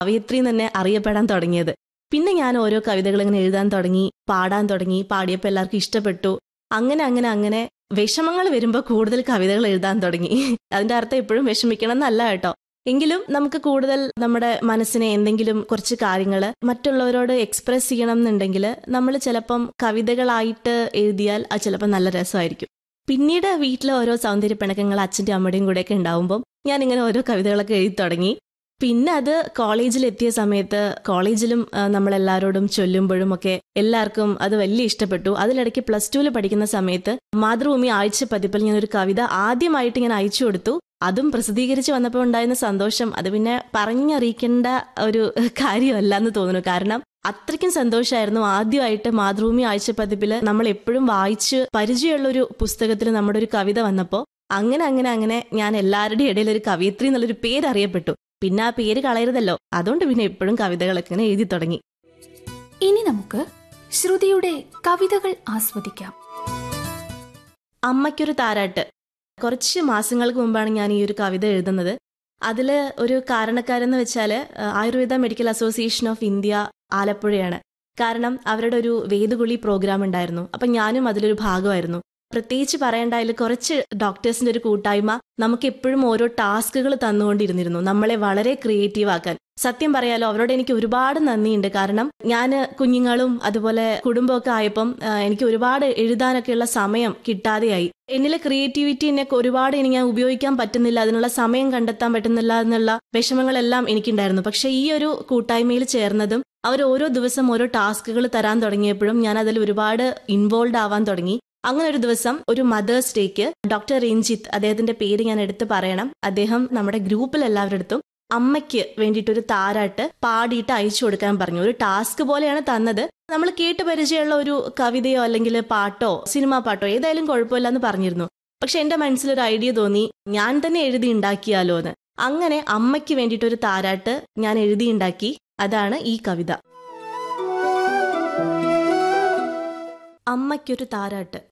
കവയിത്രി തന്നെ അറിയപ്പെടാൻ തുടങ്ങിയത് പിന്നെ ഞാൻ ഓരോ കവിതകൾ ഇങ്ങനെ എഴുതാൻ തുടങ്ങി പാടാൻ തുടങ്ങി പാടിയപ്പോൾ എല്ലാവർക്കും ഇഷ്ടപ്പെട്ടു അങ്ങനെ അങ്ങനെ അങ്ങനെ വിഷമങ്ങൾ വരുമ്പോൾ കൂടുതൽ കവിതകൾ എഴുതാൻ തുടങ്ങി അതിന്റെ അർത്ഥം എപ്പോഴും വിഷമിക്കണം എന്നല്ല കേട്ടോ എങ്കിലും നമുക്ക് കൂടുതൽ നമ്മുടെ മനസ്സിനെ എന്തെങ്കിലും കുറച്ച് കാര്യങ്ങൾ മറ്റുള്ളവരോട് എക്സ്പ്രസ് ചെയ്യണം എന്നുണ്ടെങ്കിൽ നമ്മൾ ചിലപ്പം കവിതകളായിട്ട് എഴുതിയാൽ അത് ചിലപ്പോൾ നല്ല രസമായിരിക്കും പിന്നീട് വീട്ടിലെ ഓരോ സൗന്ദര്യ പിണക്കങ്ങൾ അച്ഛൻ്റെ അമ്മയുടെയും കൂടെയൊക്കെ ഉണ്ടാവുമ്പം ഞാൻ ഇങ്ങനെ ഓരോ കവിതകളൊക്കെ എഴുതി തുടങ്ങി പിന്നെ അത് കോളേജിൽ എത്തിയ സമയത്ത് കോളേജിലും ആ, നമ്മളെല്ലാവരോടും ചൊല്ലുമ്പോഴും ഒക്കെ എല്ലാവർക്കും അത് വലിയ ഇഷ്ടപ്പെട്ടു അതിലിടയ്ക്ക് പ്ലസ് ടുവിൽ പഠിക്കുന്ന സമയത്ത് മാതൃഭൂമി ആഴ്ച പതിപ്പിൽ ഞാൻ ഒരു കവിത ആദ്യമായിട്ട് ഞാൻ അയച്ചു കൊടുത്തു അതും പ്രസിദ്ധീകരിച്ച് വന്നപ്പോൾ ഉണ്ടായിരുന്ന സന്തോഷം അത് പിന്നെ പറഞ്ഞറിയിക്കേണ്ട ഒരു കാര്യമല്ല എന്ന് തോന്നുന്നു കാരണം അത്രയ്ക്കും സന്തോഷമായിരുന്നു ആദ്യമായിട്ട് മാതൃഭൂമി ആഴ്ച പതിപ്പിൽ നമ്മൾ എപ്പോഴും വായിച്ച് പരിചയമുള്ള ഒരു പുസ്തകത്തിൽ നമ്മുടെ ഒരു കവിത വന്നപ്പോൾ അങ്ങനെ അങ്ങനെ അങ്ങനെ ഞാൻ എല്ലാവരുടെയും ഇടയിൽ ഒരു കവിയത്രി എന്നുള്ളൊരു പേര് അറിയപ്പെട്ടു പിന്നെ ആ പേര് കളയരുതല്ലോ അതുകൊണ്ട് പിന്നെ എപ്പോഴും കവിതകളൊക്കെ ഇങ്ങനെ എഴുതി തുടങ്ങി ഇനി നമുക്ക് ശ്രുതിയുടെ കവിതകൾ ആസ്വദിക്കാം അമ്മയ്ക്കൊരു താരാട്ട് കുറച്ച് മാസങ്ങൾക്ക് മുമ്പാണ് ഞാൻ ഈ ഒരു കവിത എഴുതുന്നത് അതിൽ ഒരു കാരണക്കാരെന്ന് വെച്ചാൽ Ayurveda medical association of India ആലപ്പുഴയാണ് കാരണം അവരുടെ ഒരു വേദുകുളി പ്രോഗ്രാം ഉണ്ടായിരുന്നു അപ്പം ഞാനും അതിലൊരു ഭാഗമായിരുന്നു പ്രത്യേകിച്ച് പറയേണ്ട അതിൽ കുറച്ച് ഡോക്ടേഴ്സിന്റെ ഒരു കൂട്ടായ്മ നമുക്ക് എപ്പോഴും ഓരോ ടാസ്കുകൾ തന്നുകൊണ്ടിരുന്നിരുന്നു നമ്മളെ വളരെ ക്രിയേറ്റീവ് ആക്കാൻ സത്യം പറയാലോ അവരോട് എനിക്ക് ഒരുപാട് നന്ദിയുണ്ട് കാരണം ഞാൻ കുഞ്ഞുങ്ങളും അതുപോലെ കുടുംബമൊക്കെ ആയപ്പം ആ, എനിക്ക് ഒരുപാട് എഴുതാനൊക്കെയുള്ള സമയം കിട്ടാതെയായി എന്നിലെ ക്രിയേറ്റിവിറ്റി എന്നെ ഒരുപാട് ഇനി ഞാൻ ഉപയോഗിക്കാൻ പറ്റുന്നില്ല അതിനുള്ള സമയം കണ്ടെത്താൻ പറ്റുന്നില്ല എന്നുള്ള വിഷമങ്ങളെല്ലാം എനിക്കുണ്ടായിരുന്നു പക്ഷെ ഈ ഒരു കൂട്ടായ്മയിൽ ചേർന്നതും അവർ ഓരോ ദിവസം ഓരോ ടാസ്കുകൾ തരാൻ തുടങ്ങിയപ്പോഴും ഞാൻ അതിൽ ഒരുപാട് ഇൻവോൾവ് ആവാൻ തുടങ്ങി അങ്ങനെ ഒരു ദിവസം ഒരു മദേഴ്സ് ഡേക്ക് ഡോക്ടർ രഞ്ജിത്ത് അദ്ദേഹത്തിന്റെ പേര് ഞാൻ എടുത്ത് പറയണം അദ്ദേഹം നമ്മുടെ ഗ്രൂപ്പിൽ എല്ലാവരുടെ അടുത്തും അമ്മയ്ക്ക് വേണ്ടിയിട്ട് ഒരു താരാട്ട് പാടിയിട്ട് അയച്ചു കൊടുക്കാൻ പറഞ്ഞു ഒരു ടാസ്ക് പോലെയാണ് തന്നത് നമ്മൾ കേട്ട് പരിചയമുള്ള ഒരു കവിതയോ അല്ലെങ്കിൽ പാട്ടോ സിനിമാ പാട്ടോ ഏതായാലും കുഴപ്പമില്ല എന്ന് പറഞ്ഞിരുന്നു പക്ഷെ എന്റെ മനസ്സിലൊരു ഐഡിയ തോന്നി ഞാൻ തന്നെ എഴുതി ഉണ്ടാക്കിയാലോ എന്ന് അങ്ങനെ അമ്മയ്ക്ക് വേണ്ടിയിട്ട് ഒരു താരാട്ട് ഞാൻ എഴുതി ഉണ്ടാക്കി അതാണ് ഈ കവിത അമ്മയ്ക്കൊരു താരാട്ട്